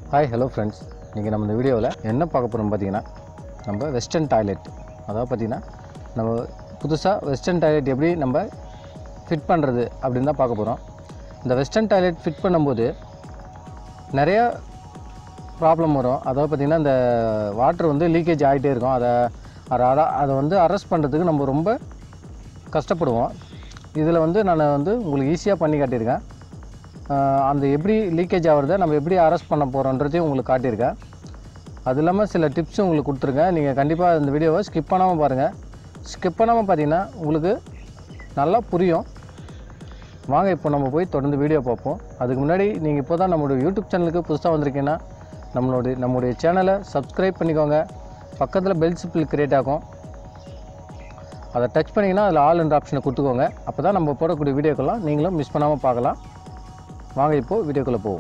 hi hello friends இன்றைக்கி நம்ம இந்த வீடியோவில் என்ன பார்க்க போகிறோம் பார்த்தீங்கன்னா நம்ம வெஸ்டர்ன் டாய்லெட் அதாவது பார்த்திங்கன்னா நம்ம புதுசாக வெஸ்டர்ன் டாய்லெட் எப்படி நம்ம ஃபிட் பண்ணுறது அப்படின்னு தான் பார்க்க போகிறோம் இந்த வெஸ்டர்ன் டாய்லெட் ஃபிட் பண்ணும்போது நிறைய ப்ராப்ளம் வரும் அதாவது பார்த்திங்கன்னா இந்த வாட்டர் வந்து லீக்கேஜ் ஆகிட்டே இருக்கும் அதை அதை அட- அதை வந்து அரெஸ்ட் பண்ணுறதுக்கு நம்ம ரொம்ப கஷ்டப்படுவோம் இதில் வந்து நான் வந்து உங்களுக்கு ஈஸியாக பண்ணி காட்டியிருக்கேன் ஆஹ் அந்த எப்படி லீக்கேஜ் ஆகிறத நம்ம எப்படி அரெஸ்ட் பண்ண போகிறோன்றதையும் உங்களுக்கு காட்டியிருக்கேன் அது இல்லாமல் சில டிப்ஸும் உங்களுக்கு கொடுத்துருக்கேன் நீங்கள் கண்டிப்பாக இந்த வீடியோவை ஸ்கிப் பண்ணாமல் பாருங்கள் ஸ்கிப் பண்ணாமல் பார்த்தீங்கன்னா உங்களுக்கு நல்லா புரியும் வாங்க இப்போ நம்ம போய் தொடர்ந்து வீடியோ பார்ப்போம் அதுக்கு முன்னாடி நீங்கள் இப்போ தான் நம்மளுடைய யூடியூப் சேனலுக்கு புதுசாக வந்திருக்கீங்கன்னா நம்மளுடைய நம்முடைய சேனலை சப்ஸ்கிரைப் பண்ணிக்கோங்க பக்கத்தில் பெல் சிப்பிள் கிரியேட் ஆகும் அதை டச் பண்ணிங்கன்னா அதில் ஆல் என்ற ஆப்ஷனை கொடுத்துக்கோங்க அப்போ தான் நம்ம போடக்கூடிய வீடியோக்கெல்லாம் நீங்களும் மிஸ் பண்ணாமல் பார்க்கலாம் வாங்க இப்போது வீடியோக்குள்ளே போவோம்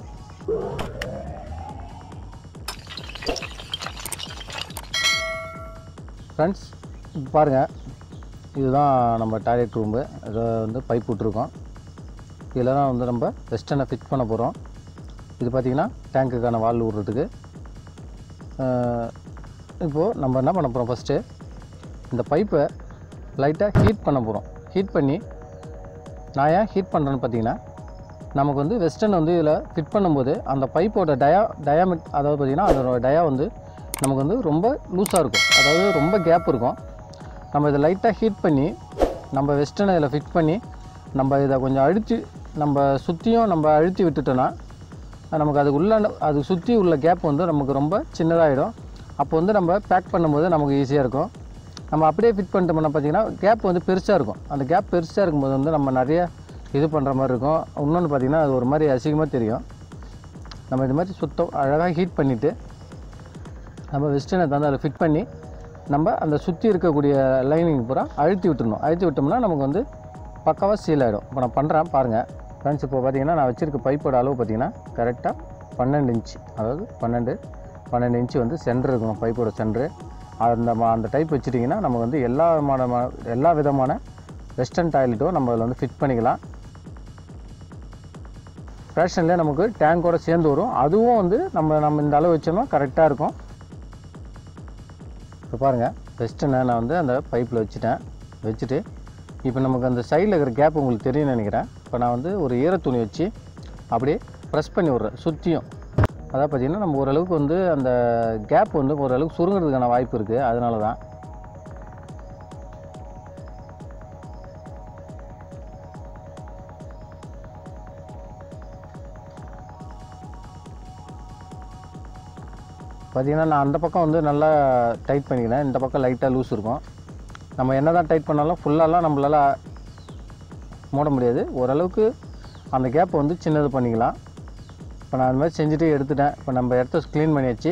ஃப்ரெண்ட்ஸ் இப்போ பாருங்கள் இதுதான் நம்ம டாய்லெட் ரூம்பு இதை வந்து பைப் விட்ருக்கோம் இதில் தான் வந்து நம்ம வெஸ்டர்னை ஃபிட் பண்ண போகிறோம் இது பார்த்திங்கன்னா டேங்க்குக்கான வால் விடுறதுக்கு இப்போது நம்ம என்ன பண்ண போகிறோம் ஃபஸ்ட்டு இந்த பைப்பை லைட்டாக ஹீட் பண்ண போகிறோம் ஹீட் பண்ணி நான் ஏன் ஹீட் பண்ணுறேன்னு பார்த்தீங்கன்னா நமக்கு வந்து வெஸ்டர்ன் வந்து இதில் ஃபிட் பண்ணும்போது அந்த பைப்போட டயா டயாமெட் அதாவது பார்த்திங்கன்னா அதோட டயா வந்து நமக்கு வந்து ரொம்ப லூஸாக இருக்கும் அதாவது ரொம்ப கேப் இருக்கும் நம்ம இதை லைட்டாக ஹீட் பண்ணி நம்ம வெஸ்டர்னை இதில் ஃபிட் பண்ணி நம்ம இதை கொஞ்சம் அழுத்தி நம்ம சுற்றியும் நம்ம அழுத்தி விட்டுட்டோன்னா நமக்கு அதுக்கு உள்ள அது சுற்றி உள்ள கேப் வந்து நமக்கு ரொம்ப சின்னதாகிடும் அப்போ வந்து நம்ம பேக் பண்ணும்போது நமக்கு ஈஸியாக இருக்கும் நம்ம அப்படியே ஃபிட் பண்ணிட்டோம்னா பார்த்தீங்கன்னா கேப் வந்து பெருசாக இருக்கும் அந்த கேப் பெருசாக இருக்கும்போது வந்து நம்ம நிறைய இது பண்ணுற மாதிரி இருக்கும் இன்னொன்று பார்த்திங்கன்னா அது ஒரு மாதிரி அசிங்கமாக தெரியும் நம்ம இது மாதிரி சுத்தம் அழகாக ஹீட் பண்ணிவிட்டு நம்ம வெஸ்டர்னை தந்து அதில் ஃபிட் பண்ணி நம்ம அந்த சுற்றி இருக்கக்கூடிய லைனிங் பூரா அழுத்தி விட்டுறணும் அழுத்தி விட்டோம்னா நமக்கு வந்து பக்காவாக சீல் ஆகிடும் இப்போ நான் பண்ணுறேன் பாருங்கள் ஃப்ரெண்ட்ஸ் இப்போ பார்த்தீங்கன்னா நான் வச்சுருக்க பைப்போட அளவு பார்த்தீங்கன்னா கரெக்டாக பன்னெண்டு இன்ச் அதாவது பன்னெண்டு பன்னெண்டு இன்ச்சு வந்து சென்டர் இருக்கணும் பைப்போட சென்டரு அந்த ம- அந்த டைப் வச்சுட்டிங்கன்னா நம்ம வந்து எல்லா விதமான ம- எல்லா விதமான வெஸ்டர்ன் டாய்லெட்டும் நம்ம அதில் வந்து ஃபிட் பண்ணிக்கலாம் ஃபேஷன்லேயே நமக்கு டேங்கோட சேர்ந்து வரும் அதுவும் வந்து நம்ம நம்ம இந்த அளவு வச்சோம்னா கரெக்டாக இருக்கும் இப்போ பாருங்கள் வெஸ்டர்னை நான் வந்து அந்த பைப்பில் வச்சுட்டேன் வச்சுட்டு இப்போ நமக்கு அந்த சைடில் இருக்கிற கேப் உங்களுக்கு தெரியும்னு நினைக்கிறேன் இப்போ நான் வந்து ஒரு ஈர துணி வச்சு அப்படியே ப்ரெஸ் பண்ணி விட்றேன் சுற்றியும் அதாவது பார்த்திங்கன்னா நம்ம ஓரளவுக்கு வந்து அந்த கேப் வந்து ஓரளவுக்கு சுருங்கிறதுக்கான வாய்ப்பு இருக்குது அதனால தான் பார்த்தீங்கன்னா நான் அந்த பக்கம் வந்து நல்லா டைட் பண்ணிக்கிறேன் இந்த பக்கம் லைட்டாக லூஸ் இருக்கும் நம்ம என்ன தான் டைட் பண்ணாலும் ஃபுல்லாலாம் நம்மளால் மூட முடியாது ஓரளவுக்கு அந்த கேப்பை வந்து சின்னது பண்ணிக்கலாம் இப்போ நான் அந்த மாதிரி செஞ்சுட்டு எடுத்துட்டேன் இப்போ நம்ம இடத்த க்ளீன் பண்ணியாச்சு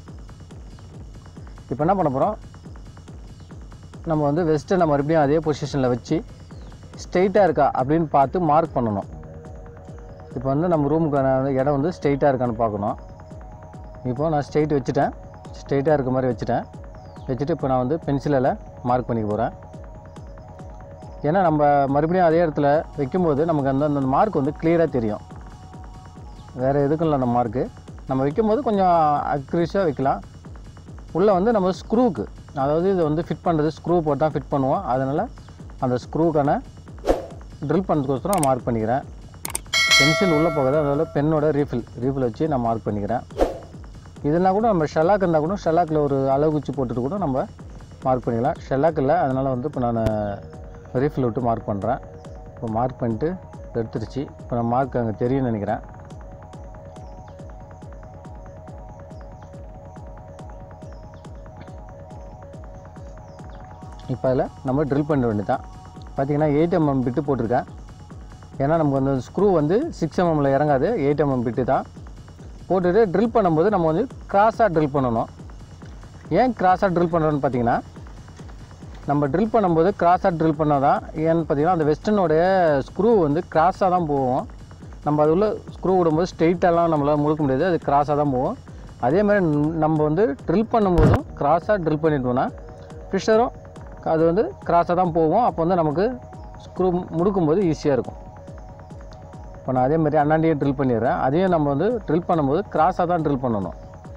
இப்போ என்ன பண்ண போகிறோம் நம்ம வந்து வெஸ்ட்டை நம்ம மறுபடியும் அதே பொசிஷனில் வச்சு ஸ்ட்ரெயிட்டாக இருக்கா அப்படின்னு பார்த்து மார்க் பண்ணணும் இப்போ வந்து நம்ம ரூமுக்கான இடம் வந்து ஸ்ட்ரெயிட்டாக இருக்கான்னு பார்க்கணும் இப்போ நான் ஸ்ட்ரெயிட் வச்சுட்டேன் ஸ்ட்ரெயிட்டாக இருக்க மாதிரி வச்சுட்டேன் வச்சுட்டு இப்போ நான் வந்து பென்சிலில் மார்க் பண்ணிக்க போகிறேன் ஏன்னா நம்ம மறுபடியும் அதே இடத்துல வைக்கும்போது நமக்கு அந்த அந்த மார்க் வந்து கிளியராக தெரியும் வேறு எதுக்கும் இல்லை அந்த மார்க்கு நம்ம வைக்கும்போது கொஞ்சம் அக்யூரேஸாக வைக்கலாம் உள்ளே வந்து நம்ம ஸ்க்ரூவுக்கு அதாவது இதை வந்து ஃபிட் பண்ணுறது ஸ்க்ரூ போட்டு தான் ஃபிட் பண்ணுவோம் அதனால் அந்த ஸ்க்ரூக்கான ட்ரில் பண்ணுறதுக்கோசரம் நான் மார்க் பண்ணிக்கிறேன் பென்சில் உள்ளே போகாது அதோட பென்னோட ரீஃபில் ரீஃபில் வச்சு நான் மார்க் பண்ணிக்கிறேன் இதுனா கூட நம்ம ஷெல்லாக் இருந்தால் கூட ஷெல்லாக்கில் ஒரு அளவு குச்சி போட்டுட்டு கூட நம்ம மார்க் பண்ணிக்கலாம் ஷெல்லாக் இல்லை அதனால் வந்து இப்போ நான் ரீஃபில் விட்டு மார்க் பண்ணுறேன் இப்போ மார்க் பண்ணிட்டு எடுத்துருச்சு இப்போ நான் மார்க் அங்கே தெரியும்னு நினைக்கிறேன் இப்போ அதில் நம்ம ட்ரில் பண்ண வேண்டியதான் பார்த்தீங்கன்னா எயிட் எம்எம் பிட்டு போட்டிருக்கேன் ஏன்னா நமக்கு அந்த ஸ்க்ரூ வந்து சிக்ஸ் எம்எம்மில் இறங்காது எயிட் எம்எம் பிட்டு தான் போட்டுட்டு ட்ரில் பண்ணும்போது நம்ம வந்து கிராஸாக ட்ரில் பண்ணணும் ஏன் கிராஸாக ட்ரில் பண்ணுறோன்னு பார்த்தீங்கன்னா நம்ம ட்ரில் பண்ணும்போது கிராஸாக ட்ரில் பண்ணால் தான் ஏன்னு பார்த்தீங்கன்னா அந்த வெஸ்டர்னோடைய ஸ்க்ரூ வந்து கிராஸாக தான் போகும் நம்ம அது உள்ள ஸ்க்ரூ விடும்போது ஸ்ட்ரெயிட்டாலாம் நம்மளால் முழுக்க முடியாது அது கிராஸாக தான் போகும் அதே மாதிரி ந- நம்ம வந்து ட்ரில் பண்ணும்போதும் கிராஸாக ட்ரில் பண்ணிட்டோம்னா ஃபிஷரும் அது வந்து கிராஸாக தான் போகும் அப்போ வந்து நமக்கு ஸ்க்ரூ முடுக்கும்போது ஈஸியாக இருக்கும் இப்போ நான் அதே மாதிரி அண்ணாண்டியே ட்ரில் பண்ணிடுறேன் அதையும் நம்ம வந்து ட்ரில் பண்ணும்போது கிராஸாக தான் ட்ரில் பண்ணணும்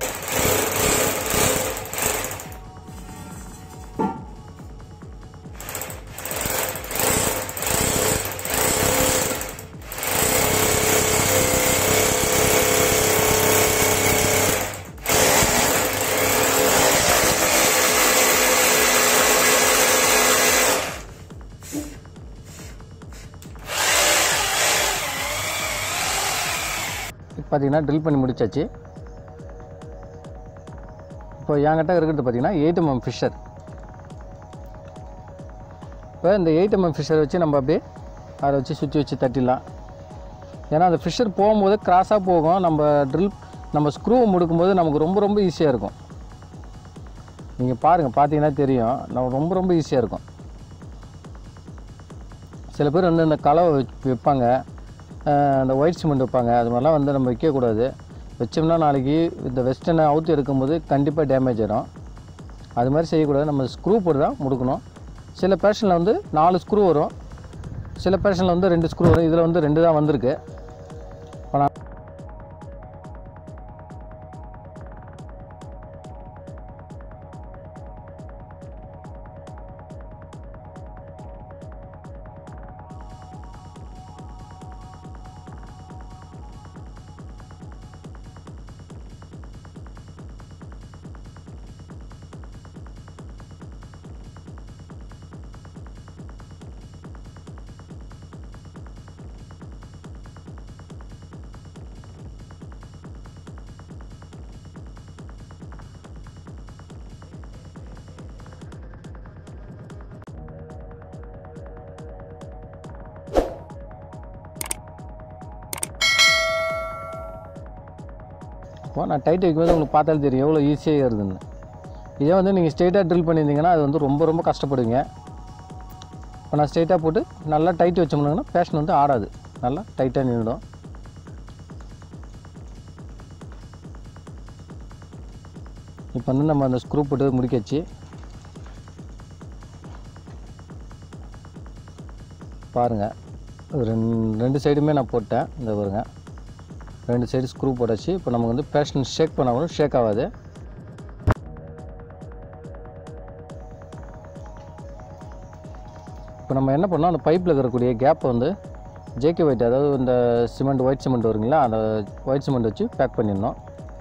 இப்போ பார்த்தீங்கன்னா ட்ரில் பண்ணி முடிச்சாச்சு இப்போ என்கிட்ட இருக்கிறது பார்த்தீங்கன்னா எயிட் எம்எம் ஃபிஷர் இப்போ இந்த எயிட் எம்எம் ஃபிஷர் வச்சு நம்ம அப்படியே அதை வச்சு சுற்றி வச்சு தட்டிடலாம் ஏன்னா அந்த ஃபிஷர் போகும்போது கிராஸாக போகும் நம்ம ட்ரில் நம்ம ஸ்க்ரூ முடுக்கும்போது நமக்கு ரொம்ப ரொம்ப ஈஸியாக இருக்கும் நீங்கள் பாருங்கள் பார்த்தீங்கன்னா தெரியும் நம்ம ரொம்ப ரொம்ப ஈஸியாக இருக்கும் சில பேர் வந்து இந்த கலவை வச்சு வைப்பாங்க அஹ் இந்த ஒயிட் சிமெண்ட் வைப்பாங்க அது மாதிரிலாம் வந்து நம்ம வைக்கக்கூடாது வச்சோம்னா நாளைக்கு இந்த வெஸ்டர்னை அவுத்து எடுக்கும்போது கண்டிப்பாக டேமேஜ் ஆகிடும் அது மாதிரி செய்யக்கூடாது நம்ம ஸ்க்ரூ போட்டு தான் முடுக்கணும் சில பேஷனில் வந்து நாலு ஸ்க்ரூ வரும் சில பேஷனில் வந்து ரெண்டு ஸ்க்ரூ வரும் இதில் வந்து ரெண்டு தான் வந்திருக்கு இப்போ நான் இப்போ நான் டைட் வைக்கும்போது உங்களுக்கு பார்த்தாலே தெரியும் எவ்வளோ ஈஸியாக ஏறுதுன்னு இதே வந்து நீங்கள் ஸ்ட்ரெயிட்டாக ட்ரில் பண்ணியிருந்தீங்கன்னா அது வந்து ரொம்ப ரொம்ப கஷ்டப்படுவீங்க இப்போ நான் ஸ்ட்ரெயிட்டாக போட்டு நல்லா டைட் வச்சோம்னா பேஷன் வந்து ஆடாது நல்லா டைட்டாக நின்றுடும் இப்போ வந்து நம்ம அந்த ஸ்க்ரூ போட்டு முடிக்கச்சு பாருங்கள் ரெண்டு ரெண்டு சைடுமே நான் போட்டேன் இந்த பாருங்க ரெண்டு சைடு ஸ்க்ரூ போட்டாச்சு இப்போ நமக்கு வந்து பேஷன் ஷேக் பண்ணால் கூட ஷேக் ஆகாது இப்போ நம்ம என்ன பண்ணோம் அந்த பைப்பில் இருக்கக்கூடிய கேப்பை வந்து ஜேகே ஒயிட் அதாவது இந்த சிமெண்ட் ஒயிட் சிமெண்ட் வருங்களா அந்த ஒயிட் சிமெண்ட் வச்சு பேக் பண்ணிடணும்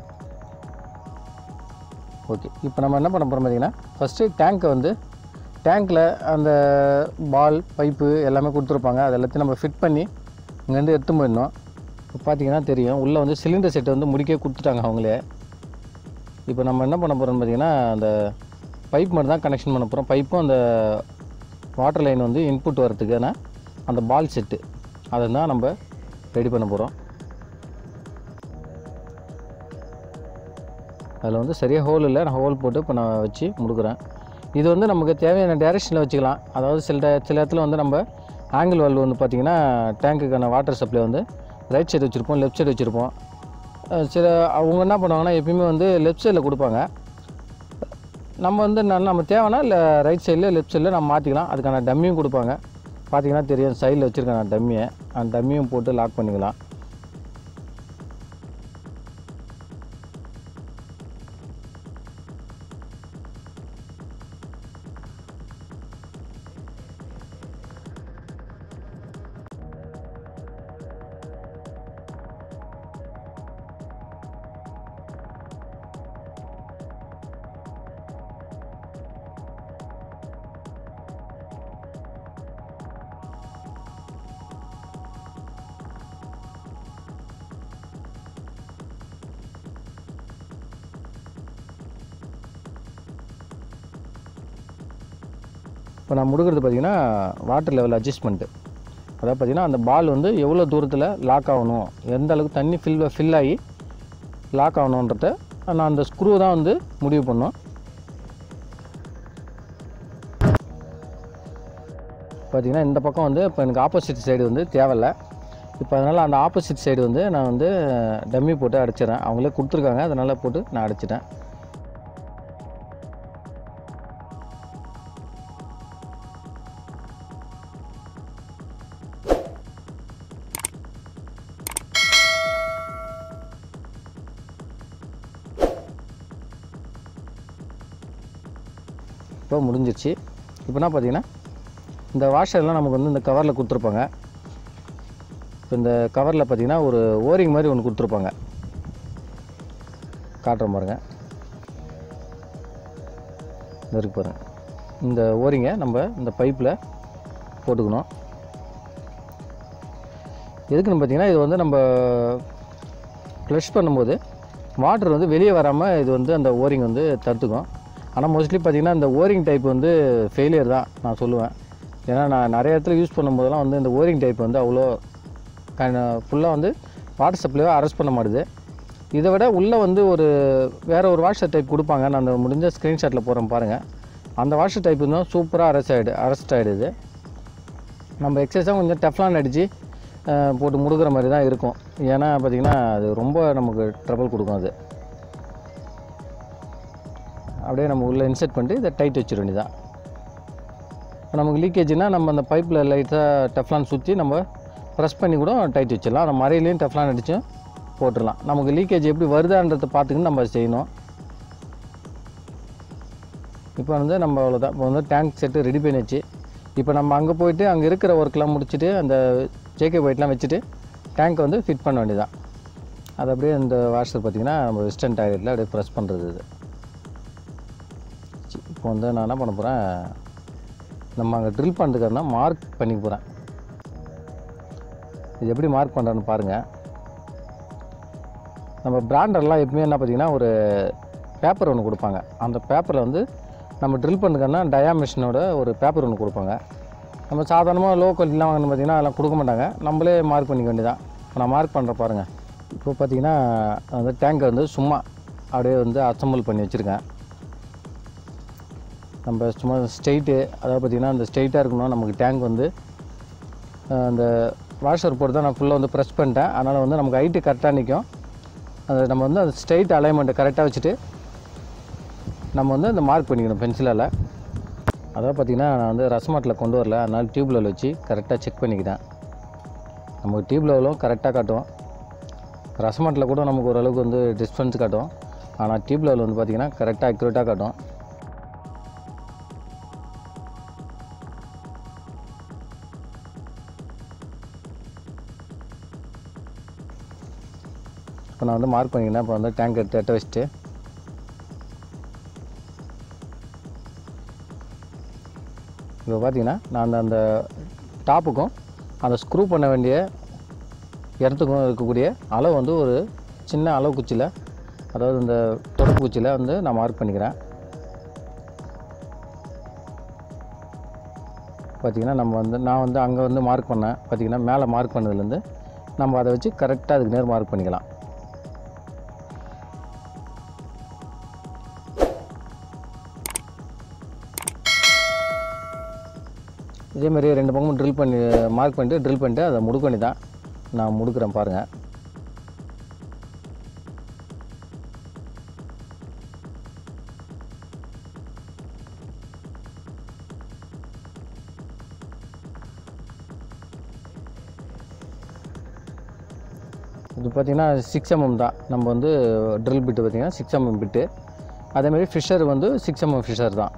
ஓகே இப்போ நம்ம என்ன பண்ண போகிறோம் பார்த்தீங்கன்னா ஃபஸ்ட்டு டேங்க்கை வந்து டேங்க்கில் அந்த பால் பைப்பு எல்லாமே கொடுத்துருப்பாங்க அது எல்லாத்தையும் நம்ம ஃபிட் பண்ணி இங்கேருந்து எடுத்து போயிடணும் இப்போ பார்த்தீங்கன்னா தெரியும் உள்ளே வந்து சிலிண்டர் செட்டை வந்து முடிக்க கொடுத்துட்டாங்க அவங்களே இப்போ நம்ம என்ன பண்ண போகிறோம்னு பார்த்தீங்கன்னா அந்த பைப் மட்டும் தான் கனெக்ஷன் பண்ண போகிறோம் பைப்பும் அந்த வாட்டர் லைன் வந்து இன்புட் வரதுக்கான அந்த பால் செட்டு அதை தான் நம்ம ரெடி பண்ண போகிறோம் அதில் வந்து சரியாக ஹோல் இல்லை நான் ஹோல் போட்டு இப்போ நான் வச்சு முடுக்குறேன் இது வந்து நமக்கு தேவையான டைரெக்ஷனில் வச்சுக்கலாம் அதாவது சில டை- சில இடத்துல வந்து நம்ம ஆங்கிள் வால்வ் வந்து பார்த்திங்கன்னா டேங்க்குக்கான வாட்டர் சப்ளை வந்து ரைட் சைடு வச்சுருப்போம் லெஃப்ட் சைடு வச்சுருப்போம் அஹ் சில அவங்க என்ன பண்ணுவாங்கன்னா எப்பயுமே வந்து லெஃப்ட் சைடில் கொடுப்பாங்க நம்ம வந்து நான் நம்ம தேவைன்னா இல்லை ரைட் சைடில் லெஃப்ட் சைடில் நம்ம மாற்றிக்கலாம் அதுக்கான டம்மியும் கொடுப்பாங்க பார்த்தீங்கன்னா தெரியும் சைடில் வச்சுருக்கேன் நான் டம்மியை அந்த டம்மியும் போட்டு லாக் பண்ணிக்கலாம் இப்போ நான் முடுக்கிறது பார்த்தீங்கன்னா வாட்டர் லெவல் அட்ஜஸ்ட்மெண்ட்டு அதாவது பார்த்தீங்கன்னா அந்த பால் வந்து எவ்வளோ தூரத்தில் லாக் ஆகணும் எந்த அளவுக்கு தண்ணி ஃபில் ஃபில் ஆகி லாக் ஆகணுன்றத நான் அந்த ஸ்க்ரூ தான் வந்து முடிவு பண்ணோம் பார்த்தீங்கன்னா இந்த பக்கம் வந்து இப்போ எனக்கு ஆப்போசிட் சைடு வந்து தேவையில்ல இப்போ அதனால் அந்த ஆப்போசிட் சைடு வந்து நான் வந்து டம்மி போட்டு அடிச்சிடறேன் அவங்களே கொடுத்துருக்காங்க அதனால் போட்டு நான் அடிச்சிட்டேன் இப்போ முடிஞ்சிருச்சு இப்போனா பார்த்தீங்கன்னா இந்த வாஷர்லாம் நமக்கு வந்து இந்த கவரில் கொடுத்துருப்பாங்க இப்போ இந்த கவரில் பார்த்தீங்கன்னா ஒரு ஓரிங் மாதிரி ஒன்று கொடுத்துருப்பாங்க காட்டுறேன் பாருங்க இந்த இருக்கு பாருங்க இந்த ஓரிங்கை நம்ம இந்த பைப்பில் போட்டுக்கணும் எதுக்குன்னு பார்த்தீங்கன்னா இது வந்து நம்ம ஃப்ளஷ் பண்ணும்போது வாட்டர் வந்து வெளியே வராமல் இது வந்து அந்த ஓரிங் வந்து தடுத்துக்கும் ஆனால் மோஸ்ட்லி பார்த்தீங்கன்னா இந்த ஓரிங் டைப் வந்து ஃபெயிலியர் தான் நான் சொல்லுவேன் ஏன்னா நான் நிறைய இடத்துல யூஸ் பண்ணும்போதெல்லாம் வந்து இந்த ஓரிங் டைப் வந்து அவ்வளோ ஃபுல்லாக வந்து வாட்டர் சப்ளைவை அரெஸ்ட் பண்ண மாட்டுது இதை விட உள்ளே வந்து ஒரு வேறு ஒரு வாஷர் டைப் கொடுப்பாங்க நான் அந்த முடிஞ்ச ஸ்க்ரீன்ஷாட்டில் போகிறேன் பாருங்கள் அந்த வாஷர் டைப் இருந்தால் சூப்பராக அரெஸ்ட் ஆகிடு அரெஸ்ட் ஆகிடுது நம்ம எக்ஸசைஸாக கொஞ்சம் டெஃப்லான் அடித்து போட்டு முடுக்கிற மாதிரி தான் இருக்கும் ஏன்னா பார்த்திங்கன்னா அது ரொம்ப நமக்கு ட்ரபிள் கொடுக்கும் அது அப்படியே நம்ம உள்ளே இன்செர்ட் பண்ணிட்டு இதை டைட் வச்சிட வேண்டியதான் இப்போ நமக்கு லீக்கேஜ்னால் நம்ம அந்த பைப்பில் லைட்டாக டெஃப்லான் சுற்றி நம்ம ப்ரெஸ் பண்ணி கூட டைட் வச்சிடலாம் அந்த மறையிலையும் டெஃப்லான் அடித்தும் போட்டுடலாம் நமக்கு லீக்கேஜ் எப்படி வருதான்றதை பார்த்துக்கின்னு நம்ம செய்யணும் இப்போ வந்து நம்ம அவ்வளோதான் இப்போ வந்து டேங்க் செட்டு ரெடி பண்ணியாச்சு இப்போ நம்ம அங்கே போயிட்டு அங்கே இருக்கிற ஒர்க்லாம் முடிச்சுட்டு அந்த ஜேகே ஒயிட்லாம் வச்சுட்டு டேங்க் வந்து ஃபிட் பண்ண வேண்டியதான் அது அப்படியே இந்த வாஷர் பார்த்திங்கன்னா நம்ம வெஸ்டர்ன் டாய்லெட்டில் அப்படியே ப்ரெஸ் பண்ணுறது இது சி, இப்போ வந்து நான் என்ன பண்ண போகிறேன் நம்ம அங்கே ட்ரில் பண்ணுறதுக்கான மார்க் பண்ணிக்க போகிறேன் இது எப்படி மார்க் பண்ணுறேன்னு பாருங்கள் நம்ம பிராண்டர்லாம் எப்பவுமே என்ன பார்த்தீங்கன்னா ஒரு பேப்பர் ஒன்று கொடுப்பாங்க அந்த பேப்பரில் வந்து நம்ம ட்ரில் பண்ணுறதுக்கான டயா மிஷினோட ஒரு பேப்பர் ஒன்று கொடுப்பாங்க நம்ம சாதாரணமாக லோ குவாலிட்டிலாம் வாங்கணும் பார்த்தீங்கன்னா அதெல்லாம் கொடுக்க மாட்டாங்க நம்மளே மார்க் பண்ணிக்க வேண்டியதான் இப்போ நான் மார்க் பண்ணுற பாருங்கள் இப்போ பார்த்தீங்கன்னா அந்த டேங்கை வந்து சும்மா அப்படியே வந்து அசம்பிள் பண்ணி வச்சுருக்கேன் நம்ம சும்மா ஸ்ட்ரெயிட்டு அதாவது பார்த்திங்கன்னா அந்த ஸ்ட்ரெயிட்டாக இருக்கணும் நமக்கு டேங்க் வந்து அஹ், அந்த வாஷர் போட்டு தான் நான் ஃபுல்லாக வந்து ப்ரெஸ் பண்ணிட்டேன் அதனால் வந்து நமக்கு ஹைட்டு கரெக்டாக நிற்கும் அது நம்ம வந்து அந்த ஸ்ட்ரெயிட் அலைன்மெண்ட்டை கரெக்டாக வச்சுட்டு நம்ம வந்து அந்த மார்க் பண்ணிக்கணும் பென்சிலால் அதாவது பார்த்திங்கன்னா நான் வந்து ரசமாட்டில் கொண்டு வரல அதனால் டியூப் லெவல் வச்சு கரெக்டாக செக் பண்ணிக்கிட்டேன் நமக்கு டியூப் லெவலும் கரெக்டாக காட்டும் ரசமாட்டில் கூட நமக்கு ஓரளவுக்கு வந்து டிஸ்டன்ஸ் காட்டும் ஆனால் டியூப் லெவல் வந்து பார்த்திங்கன்னா கரெக்டாக அக்யூரேட்டாக காட்டும் இப்போ நான் வந்து மார்க் பண்ணிக்கிறேன் இப்போ வந்து டேங்க் எடுத்து எட்ட வச்சுட்டு இப்போ பார்த்தீங்கன்னா நான் அந்த அந்த டாப்புக்கும் அந்த ஸ்க்ரூ பண்ண வேண்டிய இடத்துக்கும் இருக்கக்கூடிய அளவு வந்து ஒரு சின்ன அளவு குச்சியில் அதாவது இந்த தொடப்பு குச்சியில் வந்து நான் மார்க் பண்ணிக்கிறேன் பார்த்திங்கன்னா நம்ம வந்து நான் வந்து அங்கே வந்து மார்க் பண்ணேன் பார்த்திங்கன்னா மேலே மார்க் பண்ணதுலேருந்து நம்ம அதை வச்சு கரெக்டாக அதுக்கு நேர் மார்க் பண்ணிக்கலாம் இதே மாதிரி ரெண்டு பக்கமும் ட்ரில் பண்ணி மார்க் பண்ணிட்டு ட்ரில் பண்ணிட்டு அதை முடுக்க பண்ணி தான் நான் முடுக்கிறேன் பாருங்கள் இது பார்த்திங்கன்னா சிக்ஸ் எம்எம் தான் நம்ம வந்து ட்ரில் பிட்டு பார்த்திங்கன்னா சிக்ஸ் எம்எம் பிட்டு அதேமாதிரி ஃபிஷர் வந்து சிக்ஸ் எம்எம் ஃபிஷர் தான்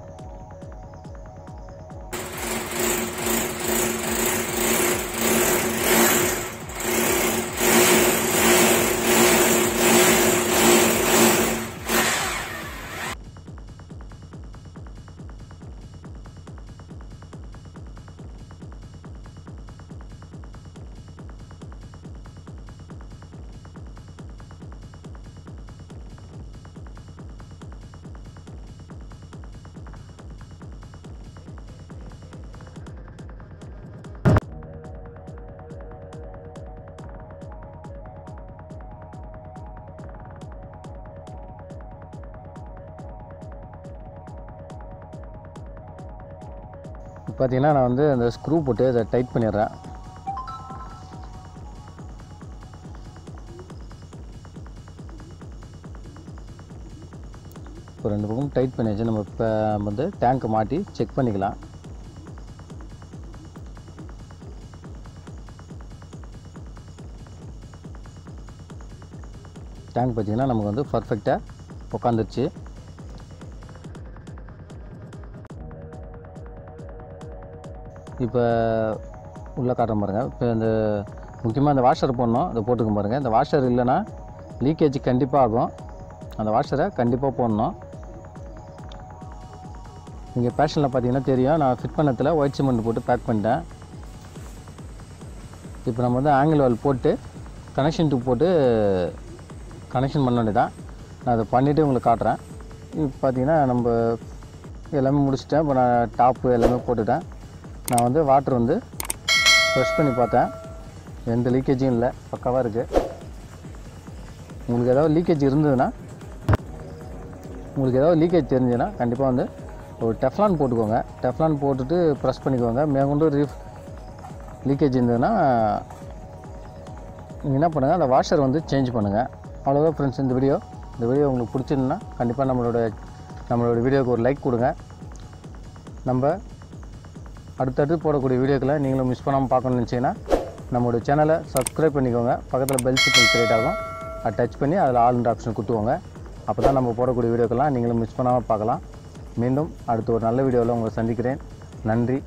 இப்போ பார்த்தீங்கன்னா நான் வந்து அந்த ஸ்க்ரூ போட்டு அதை டைட் பண்ணிடுறேன் இப்போ ரெண்டு பக்கம் டைட் பண்ணியாச்சு நம்ம இப்போ வந்து டேங்க்கை மாட்டி செக் பண்ணிக்கலாம் டேங்க் பார்த்தீங்கன்னா நமக்கு வந்து பர்ஃபெக்டாக உட்காந்துருச்சு இப்போ உள்ளே காட்டுறேன் பாருங்கள் இப்போ இந்த முக்கியமாக இந்த வாஷர் போடணும் இதை போட்டுக்க பாருங்கள் இந்த வாஷர் இல்லைன்னா லீக்கேஜ் கண்டிப்பாக ஆகும் அந்த வாஷரை கண்டிப்பாக போடணும் இங்கே பேஷனில் பார்த்தீங்கன்னா தெரியும் நான் ஃபிட் பண்ணத்தில் ஒயிட் சிமெண்ட் போட்டு பேக் பண்ணிட்டேன் இப்போ நம்ம வந்து ஆங்கிள் வால் போட்டு கனெக்ஷன் டியூப் போட்டு கனெக்ஷன் பண்ண வேண்டியதான் நான் அதை பண்ணிவிட்டு உங்களுக்கு காட்டுறேன் இப்போ பார்த்தீங்கன்னா நம்ம எல்லாமே முடிச்சிட்டேன் இப்போ நான் டாப்பு எல்லாமே போட்டுட்டேன் நான் வந்து வாட்டர் வந்து ப்ரெஷ் பண்ணி பார்த்தேன் எந்த லீக்கேஜும் இல்லை பக்காவாக இருக்குது உங்களுக்கு ஏதாவது லீக்கேஜ் இருந்ததுன்னா உங்களுக்கு ஏதாவது லீக்கேஜ் தெரிஞ்சுன்னா கண்டிப்பாக வந்து ஒரு டெஃப்லான் போட்டுக்கோங்க டெஃப்லான் போட்டுட்டு ப்ரெஸ் பண்ணிக்கோங்க மேற்கொண்டு ரீஃப் லீக்கேஜ் இருந்ததுன்னா நீங்கள் என்ன பண்ணுங்கள் அந்த வாஷர் வந்து சேஞ்ச் பண்ணுங்கள் அவ்வளோதான் ஃப்ரெண்ட்ஸ் இந்த வீடியோ இந்த வீடியோ உங்களுக்கு பிடிச்சிருந்தா கண்டிப்பாக நம்மளோட நம்மளோட வீடியோக்கு ஒரு லைக் கொடுங்க நம்ம அடுத்தடுத்து போடக்கூடிய வீடியோக்களை நீங்களும் மிஸ் பண்ணாமல் பார்க்கணும்னு நினச்சிங்கன்னா நம்மளோட சேனலை சப்ஸ்கிரைப் பண்ணிக்கோங்க பக்கத்தில் பெல் சிம்பிள் கிரியேட் ஆகும் அதை டச் பண்ணி அதில் ஆல்ன்ற ஆப்ஷன் குத்துவோங்க அப்போ தான் நம்ம போடக்கூடிய வீடியோக்கெல்லாம் நீங்களும் மிஸ் பண்ணாமல் பார்க்கலாம் மீண்டும் அடுத்து ஒரு நல்ல வீடியோவில் உங்களை சந்திக்கிறேன் நன்றி